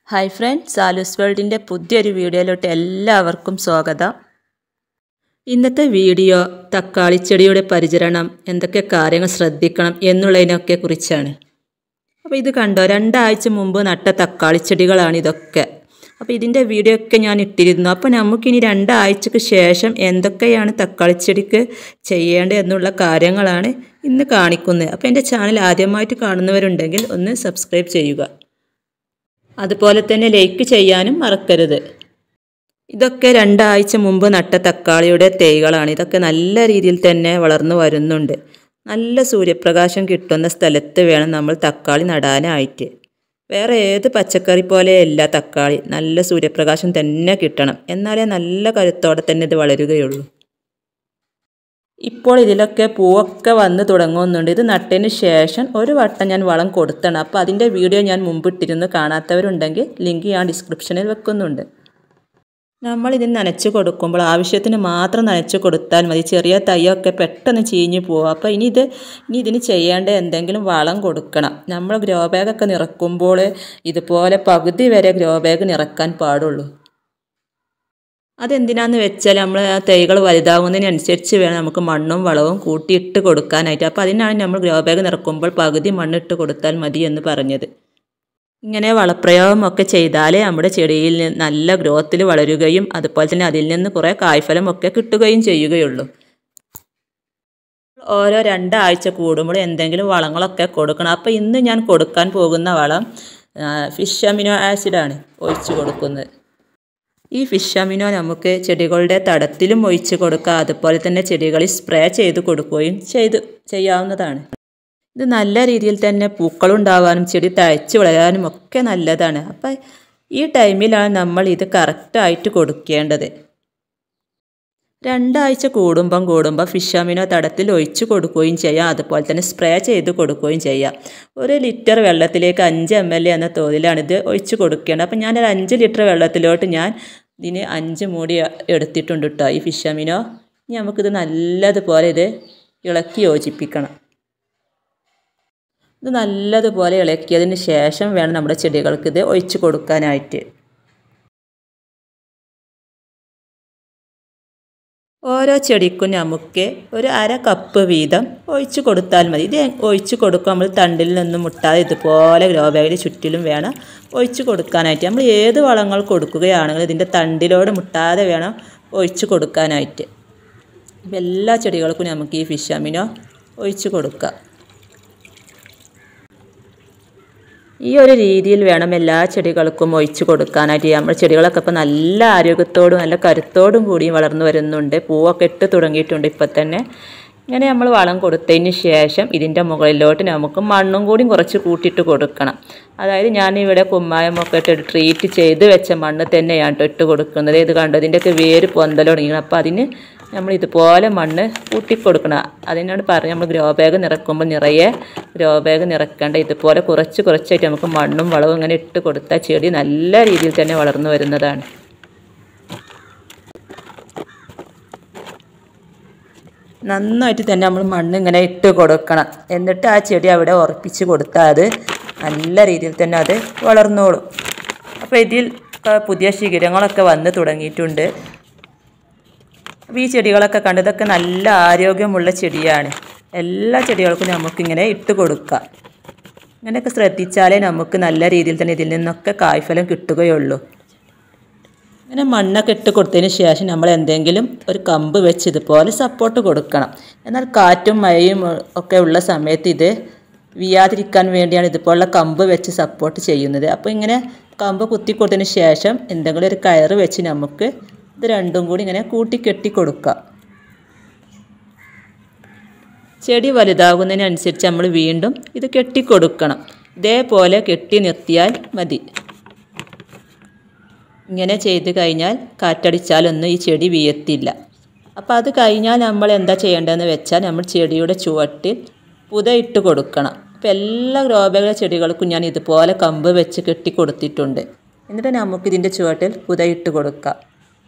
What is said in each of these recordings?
hi friends സാലൂസ് വേൾഡിൻ്റെ പുതിയൊരു വീഡിയോയിലോട്ട് എല്ലാവർക്കും സ്വാഗതം ഇന്നത്തെ വീഡിയോ തക്കാളിച്ചെടിയുടെ പരിചരണം എന്തൊക്കെ കാര്യങ്ങൾ ശ്രദ്ധിക്കണം എന്നുള്ളതിനൊക്കെ കുറിച്ചാണ് അപ്പോൾ ഇത് കണ്ടോ രണ്ടാഴ്ച മുമ്പ് നട്ട തക്കാളിച്ചെടികളാണ് ഇതൊക്കെ അപ്പോൾ ഇതിൻ്റെ വീഡിയോ ഒക്കെ ഞാൻ ഇട്ടിരുന്നു അപ്പോൾ നമുക്കിനി രണ്ടാഴ്ചക്ക് ശേഷം എന്തൊക്കെയാണ് തക്കാളിച്ചെടിക്ക് ചെയ്യേണ്ടത് എന്നുള്ള കാര്യങ്ങളാണ് ഇന്ന് കാണിക്കുന്നത് അപ്പോൾ എൻ്റെ ചാനൽ ആദ്യമായിട്ട് കാണുന്നവരുണ്ടെങ്കിൽ ഒന്ന് സബ്സ്ക്രൈബ് ചെയ്യുക അതുപോലെ തന്നെ ലൈക്ക് ചെയ്യാനും മറക്കരുത് ഇതൊക്കെ രണ്ടാഴ്ച മുമ്പ് നട്ട തക്കാളിയുടെ തൈകളാണ് ഇതൊക്കെ നല്ല രീതിയിൽ തന്നെ വളർന്നു വരുന്നുണ്ട് നല്ല സൂര്യപ്രകാശം കിട്ടുന്ന സ്ഥലത്ത് വേണം നമ്മൾ തക്കാളി നടാനായിട്ട് വേറെ ഏത് പച്ചക്കറി പോലെയല്ല തക്കാളി നല്ല സൂര്യപ്രകാശം തന്നെ കിട്ടണം എന്നാലേ നല്ല കരുത്തോടെ തന്നെ ഇത് വളരുകയുള്ളൂ ഇപ്പോൾ ഇതിലൊക്കെ പൂവൊക്കെ വന്ന് തുടങ്ങുന്നുണ്ട് ഇത് നട്ടതിന് ശേഷം ഒരു വട്ടം ഞാൻ വളം കൊടുത്തണം അപ്പോൾ അതിൻ്റെ വീഡിയോ ഞാൻ മുമ്പിട്ടിരുന്ന് കാണാത്തവരുണ്ടെങ്കിൽ ലിങ്ക് ഞാൻ ഡിസ്ക്രിപ്ഷനിൽ വെക്കുന്നുണ്ട് നമ്മൾ ഇതിന് നനച്ച് കൊടുക്കുമ്പോൾ ആവശ്യത്തിന് മാത്രം നനച്ച് കൊടുത്താൽ മതി ചെറിയ തൈയൊക്കെ പെട്ടെന്ന് ചീഞ്ഞു പോകും അപ്പോൾ ഇനി ഇത് ഇനി ഇതിന് ചെയ്യേണ്ട എന്തെങ്കിലും വളം കൊടുക്കണം നമ്മൾ ഗ്രോ ബാഗൊക്കെ നിറക്കുമ്പോൾ ഇതുപോലെ പകുതി വരെ ഗ്രോ ബാഗ് നിറക്കാൻ പാടുള്ളൂ അതെന്തിനാന്ന് വെച്ചാൽ നമ്മൾ ആ തൈകൾ വലുതാവുന്നതിനനുസരിച്ച് വേണം നമുക്ക് മണ്ണും വളവും കൂട്ടിയിട്ട് കൊടുക്കാനായിട്ട് അപ്പോൾ അതിനാണ് നമ്മൾ ഗ്രോ ബാഗ് നിറക്കുമ്പോൾ പകുതി മണ്ണിട്ട് കൊടുത്താൽ മതി എന്ന് പറഞ്ഞത് ഇങ്ങനെ വളപ്രയോഗമൊക്കെ ചെയ്താലേ നമ്മുടെ ചെടിയിൽ നിന്ന് നല്ല ഗ്രോത്തിൽ വളരുകയും അതുപോലെ തന്നെ അതിൽ നിന്ന് കുറേ കായ്ഫലമൊക്കെ കിട്ടുകയും ചെയ്യുകയുള്ളൂ ഓരോ രണ്ടാഴ്ച കൂടുമ്പോൾ എന്തെങ്കിലും വളങ്ങളൊക്കെ കൊടുക്കണം അപ്പോൾ ഇന്ന് ഞാൻ കൊടുക്കാൻ പോകുന്ന വളം ഫിഷ് അമിനോ ആസിഡാണ് ഒഴിച്ചു കൊടുക്കുന്നത് ഈ ഫിഷ് അമിനോ നമുക്ക് ചെടികളുടെ തടത്തിലും ഒഴിച്ച് കൊടുക്കാം അതുപോലെ തന്നെ ചെടികളിൽ സ്പ്രേ ചെയ്ത് കൊടുക്കുകയും ചെയ്ത് ചെയ്യാവുന്നതാണ് ഇത് നല്ല രീതിയിൽ തന്നെ പൂക്കളുണ്ടാവാനും ചെടി തഴച്ച് വളരാനും ഒക്കെ നല്ലതാണ് അപ്പം ഈ ടൈമിലാണ് നമ്മൾ ഇത് കറക്റ്റായിട്ട് കൊടുക്കേണ്ടത് രണ്ടാഴ്ച കൂടുമ്പം കൂടുമ്പോൾ ഫിഷ് അമിനോ തടത്തിൽ ഒഴിച്ചു കൊടുക്കുകയും ചെയ്യാം അതുപോലെ തന്നെ സ്പ്രേ ചെയ്ത് കൊടുക്കുകയും ചെയ്യാം ഒരു ലിറ്റർ വെള്ളത്തിലേക്ക് അഞ്ച് എം എൽ എന്ന തോതിലാണ് ഇത് ഒഴിച്ചു കൊടുക്കേണ്ടത് അപ്പം ഞാനൊരു അഞ്ച് ലിറ്റർ വെള്ളത്തിലോട്ട് ഞാൻ ഇതിന് അഞ്ച് മൂടി എടുത്തിട്ടുണ്ട് കേട്ടോ ഈ ഫിഷ് അമിനോ ഇനി നമുക്കിത് നല്ലതുപോലെ ഇത് ഇളക്കി യോജിപ്പിക്കണം ഇത് നല്ലതുപോലെ ഇളക്കിയതിന് ശേഷം വേണം നമ്മുടെ ചെടികൾക്ക് ഇത് ഒഴിച്ചു കൊടുക്കാനായിട്ട് ഓരോ ചെടിക്കും നമുക്ക് ഒരു അര കപ്പ് വീതം ഒഴിച്ചു കൊടുത്താൽ മതി ഇത് ഒഴിച്ചു കൊടുക്കുക നമ്മൾ തണ്ടിൽ നിന്നും മുട്ടാതെ ഇതുപോലെ ഗ്രോ ബാഗിൽ ചുറ്റിലും വേണം ഒഴിച്ചു കൊടുക്കാനായിട്ട് നമ്മൾ ഏത് വളങ്ങൾ കൊടുക്കുകയാണെങ്കിലും ഇതിൻ്റെ തണ്ടിലോട് മുട്ടാതെ വേണം ഒഴിച്ചു കൊടുക്കാനായിട്ട് ഇപ്പം എല്ലാ ചെടികൾക്കും നമുക്ക് ഈ ഫിഷ് അമിനോ ഒഴിച്ചു കൊടുക്കാം ഈ ഒരു രീതിയിൽ വേണം എല്ലാ ചെടികൾക്കും ഒഴിച്ചു കൊടുക്കാനായിട്ട് നമ്മുടെ ചെടികളൊക്കെ ഇപ്പോൾ നല്ല ആരോഗ്യത്തോടും നല്ല കരുത്തോടും കൂടിയും വളർന്നു വരുന്നുണ്ട് പൂവൊക്കെ ഇട്ട് തുടങ്ങിയിട്ടുണ്ട് ഇപ്പം തന്നെ ഇങ്ങനെ നമ്മൾ വളം കൊടുത്തതിന് ശേഷം ഇതിൻ്റെ മുകളിലോട്ട് നമുക്ക് മണ്ണും കൂടി കുറച്ച് കൂട്ടിയിട്ട് കൊടുക്കണം അതായത് ഞാനിവിടെ കുമ്മായമൊക്കെ ഇട്ട് ട്രീറ്റ് ചെയ്ത് വെച്ച മണ്ണ് തന്നെയാണ് ഇട്ട് കൊടുക്കുന്നത് ഇത് കണ്ടോ ഇതിൻ്റെയൊക്കെ വേര് പൊന്തൽ തുടങ്ങിയത് അപ്പോൾ അതിന് നമ്മൾ ഇതുപോലെ മണ്ണ് കൂട്ടിക്കൊടുക്കണം അതിനോട് പറഞ്ഞ് നമ്മൾ ഗ്രോ ബാഗ് നിറക്കുമ്പോൾ നിറയെ ഗ്രോ ബാഗ് നിറക്കേണ്ട ഇതുപോലെ കുറച്ച് കുറച്ചായിട്ട് നമുക്ക് മണ്ണും വളവും ഇങ്ങനെ ഇട്ട് കൊടുത്താൽ ചെടി നല്ല രീതിയിൽ തന്നെ വളർന്നു വരുന്നതാണ് നന്നായിട്ട് തന്നെ നമ്മൾ മണ്ണ് ഇങ്ങനെ ഇട്ട് കൊടുക്കണം എന്നിട്ട് ആ ചെടി അവിടെ ഉറപ്പിച്ച് കൊടുത്താൽ അത് നല്ല രീതിയിൽ തന്നെ അത് വളർന്നോളും അപ്പോൾ ഇതിൽ പുതിയ ശിഖരങ്ങളൊക്കെ വന്ന് തുടങ്ങിയിട്ടുണ്ട് അപ്പോൾ ഈ ചെടികളൊക്കെ കണ്ട് ഇതൊക്കെ നല്ല ആരോഗ്യമുള്ള ചെടിയാണ് എല്ലാ ചെടികൾക്കും നമുക്കിങ്ങനെ ഇട്ട് കൊടുക്കാം ഇങ്ങനെയൊക്കെ ശ്രദ്ധിച്ചാലേ നമുക്ക് നല്ല രീതിയിൽ തന്നെ ഇതിൽ നിന്നൊക്കെ കായ്ഫലം കിട്ടുകയുള്ളൂ ഇങ്ങനെ മണ്ണൊക്കെ ഇട്ട് കൊടുത്തതിന് ശേഷം നമ്മൾ എന്തെങ്കിലും ഒരു കമ്പ് വെച്ച് ഇതുപോലെ സപ്പോർട്ട് കൊടുക്കണം എന്നാൽ കാറ്റും മഴയും ഒക്കെ ഉള്ള സമയത്ത് ഇത് വീയാതിരിക്കാൻ വേണ്ടിയാണ് ഇതുപോലുള്ള കമ്പ് വെച്ച് സപ്പോർട്ട് ചെയ്യുന്നത് അപ്പോൾ ഇങ്ങനെ കമ്പ് കുത്തി കൊടുത്തതിന് ശേഷം എന്തെങ്കിലും ഒരു കയറ് വെച്ച് നമുക്ക് ഇത് രണ്ടും കൂടി ഇങ്ങനെ കൂട്ടിക്കെട്ടി കൊടുക്കുക ചെടി വലുതാകുന്നതിനനുസരിച്ച് നമ്മൾ വീണ്ടും ഇത് കെട്ടിക്കൊടുക്കണം ഇതേപോലെ കെട്ടി നിർത്തിയാൽ മതി ഇങ്ങനെ ചെയ്ത് കഴിഞ്ഞാൽ കാറ്റടിച്ചാലൊന്നും ഈ ചെടി വീയത്തില്ല അപ്പോൾ അത് കഴിഞ്ഞാൽ നമ്മൾ എന്താ ചെയ്യേണ്ടതെന്ന് വെച്ചാൽ നമ്മൾ ചെടിയുടെ ചുവട്ടിൽ പുത ഇട്ട് കൊടുക്കണം അപ്പോൾ എല്ലാ ഗ്രോബകളുടെ ചെടികൾക്കും ഞാൻ ഇതുപോലെ കമ്പ് വെച്ച് കെട്ടി കൊടുത്തിട്ടുണ്ട് എന്നിട്ട് നമുക്കിതിൻ്റെ ചുവട്ടിൽ പുത ഇട്ട് കൊടുക്കാം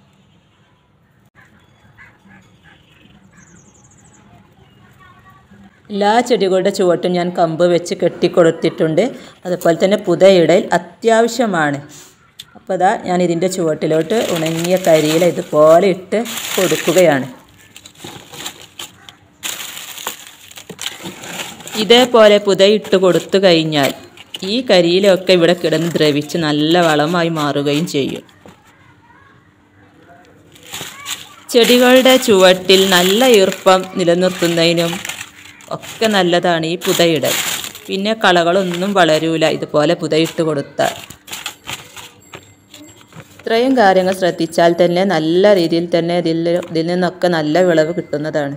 എല്ലാ ചെടികളുടെ ചുവട്ടും ഞാൻ കമ്പ് വെച്ച് കെട്ടിക്കൊടുത്തിട്ടുണ്ട് അതുപോലെ തന്നെ പുതയിടൽ അത്യാവശ്യമാണ് അപ്പോൾ ഇതാ ഞാൻ ഇതിൻ്റെ ചുവട്ടിലോട്ട് ഉണങ്ങിയ കരിയില ഇതുപോലെ ഇട്ട് കൊടുക്കുകയാണ് ഇതേപോലെ പുതയിട്ട് കൊടുത്തു കഴിഞ്ഞാൽ ഈ കരിയിലൊക്കെ ഇവിടെ കിടന്ന് ദ്രവിച്ച് നല്ല വളമായി മാറുകയും ചെയ്യും ചെടികളുടെ ചുവട്ടിൽ നല്ല ഈർപ്പം നിലനിർത്തുന്നതിനും ഒക്കെ നല്ലതാണ് ഈ പുതയിടൽ പിന്നെ കളകളൊന്നും വളരൂല ഇതുപോലെ പുതയിട്ട് കൊടുത്താൽ ഇത്രയും കാര്യങ്ങൾ ശ്രദ്ധിച്ചാൽ തന്നെ നല്ല രീതിയിൽ തന്നെ ഇതിൽ ഇതിൽ നിന്നൊക്കെ നല്ല വിളവ് കിട്ടുന്നതാണ്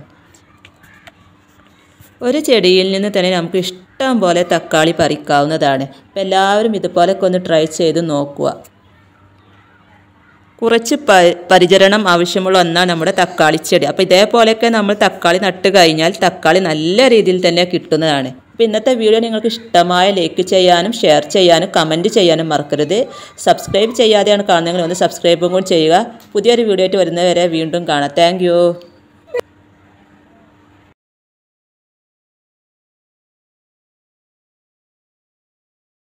ഒരു ചെടിയിൽ നിന്ന് തന്നെ നമുക്ക് ഇഷ്ടം പോലെ തക്കാളി പറിക്കാവുന്നതാണ് അപ്പം എല്ലാവരും ഇതുപോലൊക്കെ ഒന്ന് ട്രൈ ചെയ്ത് നോക്കുക കുറച്ച് പ പരിചരണം ആവശ്യമുള്ള ഒന്നാണ് നമ്മുടെ തക്കാളി ചെടി അപ്പോൾ ഇതേപോലെയൊക്കെ നമ്മൾ തക്കാളി നട്ട് കഴിഞ്ഞാൽ തക്കാളി നല്ല രീതിയിൽ തന്നെ കിട്ടുന്നതാണ് അപ്പോൾ ഇന്നത്തെ വീഡിയോ നിങ്ങൾക്ക് ഇഷ്ടമായ ലൈക്ക് ചെയ്യാനും ഷെയർ ചെയ്യാനും കമൻറ്റ് ചെയ്യാനും മറക്കരുത് സബ്സ്ക്രൈബ് ചെയ്യാതെയാണ് കാണുന്നതെങ്കിൽ ഒന്ന് സബ്സ്ക്രൈബും കൂടി ചെയ്യുക പുതിയൊരു വീഡിയോ ആയിട്ട് വരുന്നവരെ വീണ്ടും കാണാം താങ്ക്